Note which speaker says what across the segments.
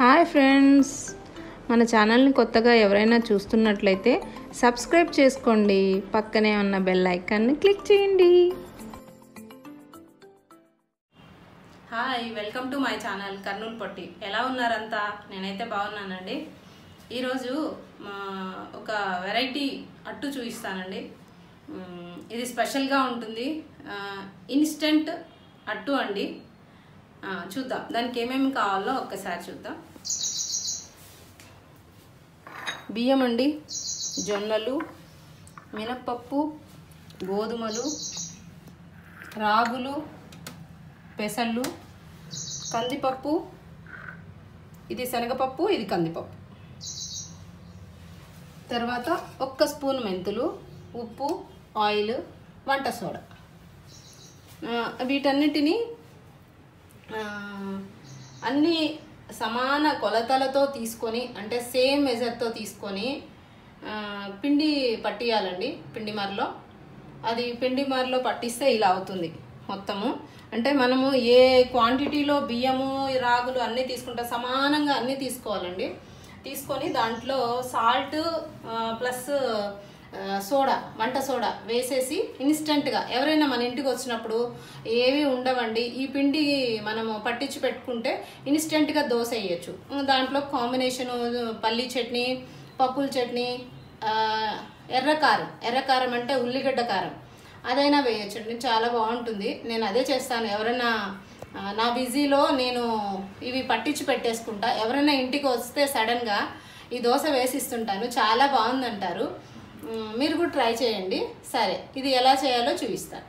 Speaker 1: Hi friends మన ఛానల్ని కొత్తగా ఎవరైనా చూస్తున్నట్లయితే సబ్స్క్రైబ్ చేసుకోండి పక్కనే ఉన్న బెల్ ఐకాన్ని క్లిక్ చేయండి hi welcome to my channel Kurnool పొట్టి ఎలా ఉన్నారంతా నేనైతే బాగున్నానండి ఈరోజు మా ఒక వెరైటీ అట్టు చూపిస్తానండి మ్, ఇది స్పెషల్గా ఉంటుంది ఆ, ఇన్స్టెంట్ అట్టు అండి ఆ, చూద్దాం దానికి ఏమేమి కావాలో ఒక్కసారి చూద్దాం బియ్యం అండి జొన్నలు మినప్పప్పు గోధుమలు రాగులు పెసళ్ళు కందిపప్పు ఇది శనగపప్పు ఇది కందిపప్పు తర్వాత ఒక్క స్పూన్ మెంతులు ఉప్పు ఆయిల్ వంట సోడా ఆ, వీటన్నిటిని ఆ, అన్ని సమాన కొలతలతో తీసుకొని అంటే సేమ్ మెజర్తో తీసుకొని ఆ, పిండి పట్టియాలండి పిండి మరలో అది పిండి మరలో పట్టిస్తే ఇలా అవుతుంది మొత్తము అంటే మనము ఏ క్వాంటిటీలో బియ్యము రాగులు అన్నీ తీసుకుంటే సమానంగా అన్నీ తీసుకోవాలండి తీసుకొని దాంట్లో సాల్ట్ ప్లస్ సోడా వంట సోడా వేసేసి ఇన్స్టెంట్గా ఎవరైనా మన ఇంటికి వచ్చినప్పుడు ఏవి ఉండవండి ఈ పిండి మనము పట్టించి పెట్టుకుంటే ఇన్స్టెంట్గా దోశ వేయచ్చు దాంట్లో కాంబినేషను పల్లీ చట్నీ పప్పుల చట్నీ ఆ, ఎర్రకారం ఎర్రకారం అంటే ఉల్లిగడ్డ కారం అదైనా వేయచ్చండి చాలా బాగుంటుంది నేను అదే చేస్తాను ఎవరైనా ఆ, నా బిజీలో నేను ఇవి పట్టించి పెట్టేసుకుంటా ఎవరైనా ఇంటికి వస్తే సడన్గా ఈ దోశ వేసిస్తుంటాను చాలా బాగుందంటారు మ్, మీరు కూడా ట్రై చేయండి సరే ఇది ఎలా చేయాలో చూపిస్తాను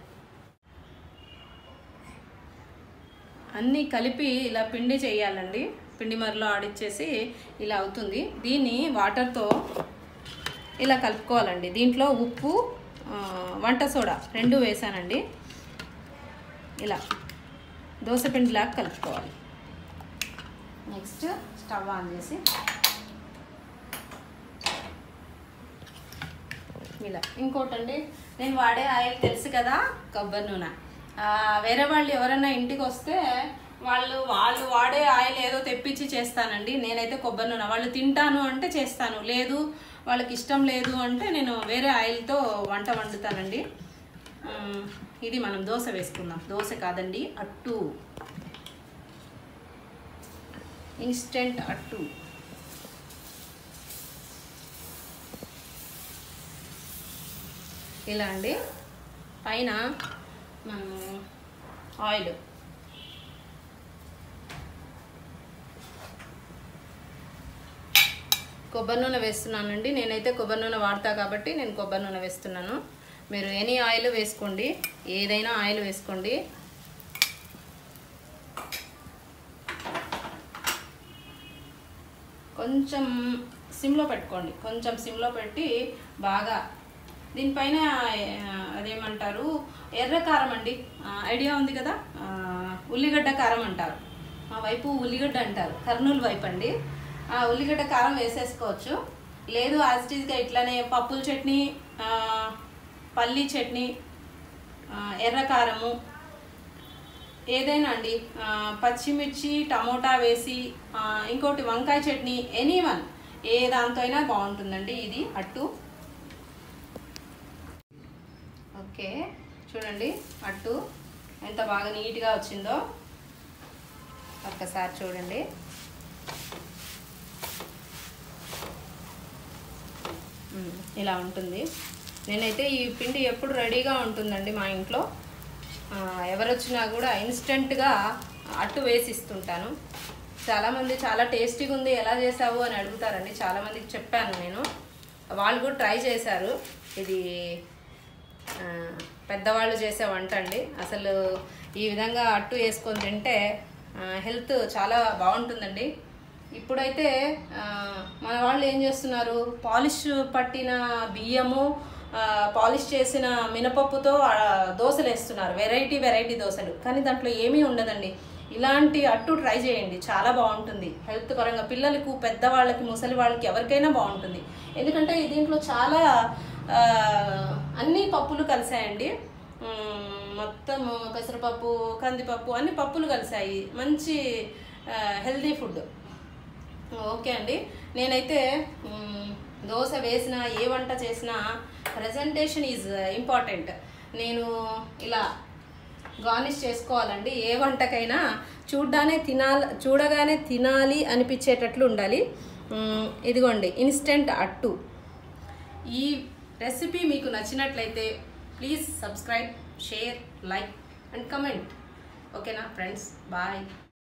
Speaker 1: అన్నీ కలిపి ఇలా పిండి చేయాలండి పిండి మరలో ఆడిచ్చేసి ఇలా అవుతుంది దీన్ని వాటర్తో ఇలా కలుపుకోవాలండి దీంట్లో ఉప్పు ఆ, వంట సోడా రెండు వేసానండి ఇలా దోశ పిండిలాగా కలుపుకోవాలి నెక్స్ట్ స్టవ్ ఆన్ చేసి ఇలా ఇంకోటండి నేను వాడే ఆయిల్ తెలుసు కదా కొబ్బరి నూనె ఆ, వేరే వాళ్ళు ఎవరైనా ఇంటికి వస్తే వాళ్ళు వాళ్ళు వాడే ఆయిల్ ఏదో తెప్పించి చేస్తానండి నేనైతే కొబ్బరి నూనె వాళ్ళు తింటాను అంటే చేస్తాను లేదు వాళ్ళకి ఇష్టం లేదు అంటే నేను వేరే ఆయిల్తో వంట వండుతానండి ఉమ్, ఇది మనం దోశ వేసుకుందాం దోశ కాదండి అట్టు ఇన్స్టెంట్ అట్టు ఇలా అండి పైన మనం ఆయిల్ కొబ్బరి నూనె వేస్తున్నానండి నేనైతే కొబ్బరి నూనె వాడతా కాబట్టి నేను కొబ్బరి నూనె వేస్తున్నాను మీరు ఎనీ ఆయిల్ వేసుకోండి ఏదైనా ఆయిల్ వేసుకోండి కొంచెం సిమ్లో పెట్టుకోండి కొంచెం సిమ్లో పెట్టి బాగా దీనిపైన ఆ, అదేమంటారు ఎర్ర కారం అండి ఆ, ఐడియా ఉంది కదా ఆ, ఉల్లిగడ్డ కారం అంటారు మా వైపు ఉల్లిగడ్డ అంటారు కర్నూలు వైపు అండి ఆ ఉల్లిగడ్డ కారం వేసేసుకోవచ్చు లేదు యాజ్ ఇట్ ఈస్గా ఇట్లానే పప్పుల చట్నీ ఆ, పల్లీ చట్నీ ఆ, ఎర్ర కారము ఏదైనా అండి ఆ, పచ్చిమిర్చి టమోటా వేసి ఆ, ఇంకోటి వంకాయ చట్నీ ఎనీ వన్ ఏ దాంతో అయినా బాగుంటుందండి ఇది అట్టు ఓకే చూడండి అట్టు ఎంత బాగా నీట్గా వచ్చిందో ఒక్కసారి చూడండి మ్మ్. ఇలా ఉంటుంది నేనైతే ఈ పిండి ఎప్పుడు రెడీగా ఉంటుందండి మా ఇంట్లో ఆ, ఎవరు వచ్చినా కూడా ఇన్స్టెంట్గా అట్టు వేసి ఇస్తుంటాను చాలామంది చాలా టేస్టీగా ఉంది ఎలా చేసావు అని అడుగుతారండి చాలామందికి చెప్పాను నేను వాళ్ళు కూడా ట్రై చేశారు ఇది ఆ, పెద్దవాళ్ళు చేసే వంట అండి అసలు ఈ విధంగా అట్టు వేసుకొని తింటే హెల్త్ చాలా బాగుంటుందండి ఇప్పుడైతే ఆ, మన వాళ్ళు ఏం చేస్తున్నారు పాలిష్ పట్టిన బియ్యము ఆ, పాలిష్ చేసిన మినపప్పుతో ఆ, దోశలు వేస్తున్నారు వెరైటీ వెరైటీ దోశలు కానీ దాంట్లో ఏమీ ఉండదండి ఇలాంటి అట్టు ట్రై చేయండి చాలా బాగుంటుంది హెల్త్ పరంగా పిల్లలకు పెద్దవాళ్ళకి ముసలి వాళ్ళకి ఎవరికైనా బాగుంటుంది ఎందుకంటే దీంట్లో చాలా ఆ, అన్ని పప్పులు కలిసాయండి మ్మ్, మొత్తం పెసరపప్పు కందిపప్పు అన్ని పప్పులు కలిసాయి మంచి హెల్దీ ఫుడ్ ఓకే అండి నేనైతే మ్, దోశ వేసిన ఏ వంట చేసినా ప్రజెంటేషన్ ఈజ్ ఇంపార్టెంట్ నేను ఇలా గార్నిష్ చేసుకోవాలండి ఏ వంటకైనా చూడ్డానే తినాలి చూడగానే తినాలి అనిపించేటట్లు ఉండాలి మ్, ఇదిగోండి ఇన్స్టెంట్ అట్టు ఈ రెసిపీ మీకు నచ్చినట్లయితే please subscribe share like and comment ఓకేనా ఫ్రెండ్స్ బాయ్